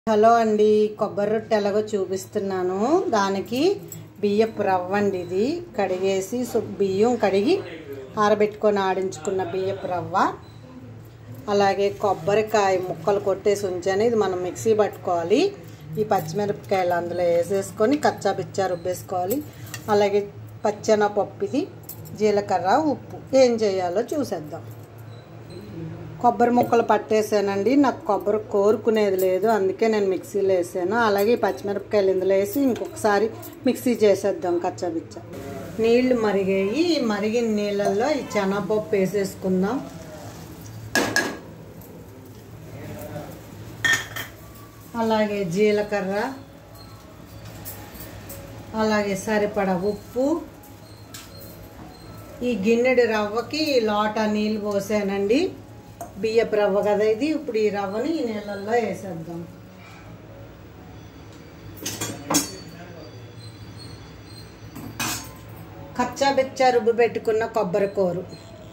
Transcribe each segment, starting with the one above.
hello అండి కొబ్బరి రొట్టె ఎలాగో చూపిస్తున్నాను దానికి బియ్యపు రవ్వ అండి ఇది కడిగేసి సు- బియ్యం కడిగి ఆరబెట్టుకొని ఆడించుకున్న బియ్యపు రవ్వ అలాగే కొబ్బరికాయ ముక్కలు కొట్టేసి ఉంచాను ఇది మనం మిక్సీ పట్టుకోవాలి ఈ పచ్చిమిరపకాయలు అందులో వేసేసుకొని కచ్చా పిచ్చా రుబ్బేసుకోవాలి అలాగే పచ్చెనపప్పు ఇది జీలకర్ర ఉప్పు ఏం చేయాలో చూసేద్దాం కొబ్బరి ముక్కలు పట్టేసానండి నాకు కొబ్బరి కోరుకునేది లేదు అందుకే నేను మిక్సీలో వేసాను అలాగే ఈ పచ్చిమిరపకాయలు ఇందులో వేసి ఇంకొకసారి మిక్సీ చేసేద్దాం కచ్చాబిచ్చ నీళ్లు మరిగాయి ఈ మరిగిన నీళ్ళల్లో ఈ శనగపప్పు వేసేసుకుందాం అలాగే జీలకర్ర అలాగే సరిపడా ఉప్పు ఈ గిన్నెడి రవ్వకి లోట నీళ్ళు పోసానండి బియ్యపు రవ్వ కదా ఇది ఇప్పుడు ఈ రవ్వని ఈ నీళ్ళల్లో వేసేద్దాం కచ్చా బెచ్చా రుబ్బు పెట్టుకున్న కొబ్బరి కూరు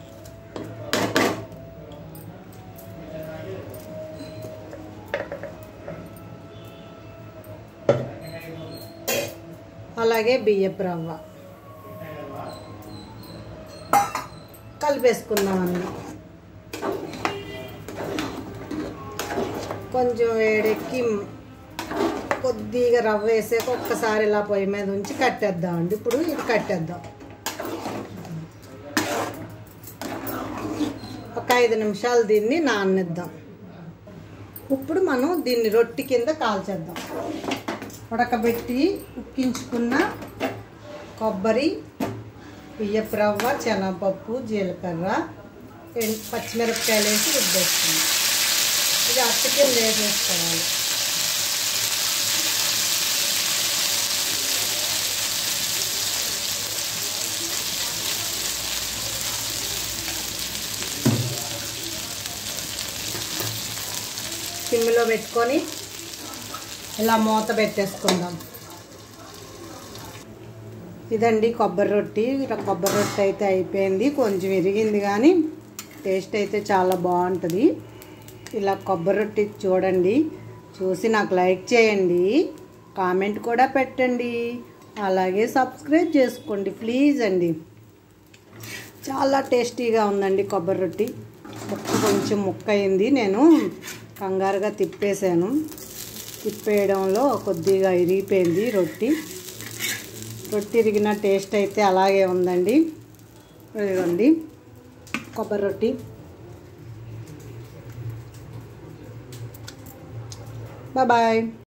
అలాగే బియ్యపు రవ్వ కలిపేసుకుందాం అన్నీ కొంచెం వేడెక్కి కొద్దిగా రవ్వ వేసాక ఒక్కసారి ఇలా పొయ్యి మీద ఉంచి కట్టేద్దామండి ఇప్పుడు ఇది కట్టేద్దాం ఒక ఐదు నిమిషాలు దీన్ని నాననిద్దాం ఇప్పుడు మనం దీన్ని రొట్టె కింద కాల్చేద్దాం ఉడకబెట్టి ఉక్కించుకున్న కొబ్బరి బియ్యపు రవ్వ శనగపప్పు జీలకర్ర ఎన్- పచ్చిమిరపకాయలు వేసి రుబ్బేసుకుందాం ఇది అట్టు కింద వేసేసుకోవాలి సిమ్లో పెట్టుకొని ఇలా మూత పెట్టేసుకుందాం ఇదండి కొబ్బరి రొట్టి ఇలా కొబ్బరి రొట్టె అయితే అయిపోయింది కొంచెం విరిగింది కానీ టేస్ట్ అయితే చాలా బాగుంటుంది ఇలా కొబ్బరి రొట్టి చూడండి చూసి నాకు లైక్ చేయండి కామెంట్ కూడా పెట్టండి అలాగే సబ్స్క్రైబ్ చేసుకోండి ప్లీజ్ అండి చాలా టేస్టీగా ఉందండి కొబ్బరి రొట్టి ముక్క కొంచెం ముక్క అయింది నేను కంగారుగా తిప్పేశాను తిప్పేయడంలో కొద్దిగా ఇరిగిపోయింది రొట్టి రొట్టి ఇరిగిన టేస్ట్ అయితే అలాగే ఉందండి ఇదిగోండి కొబ్బరి రొట్టి బాయ్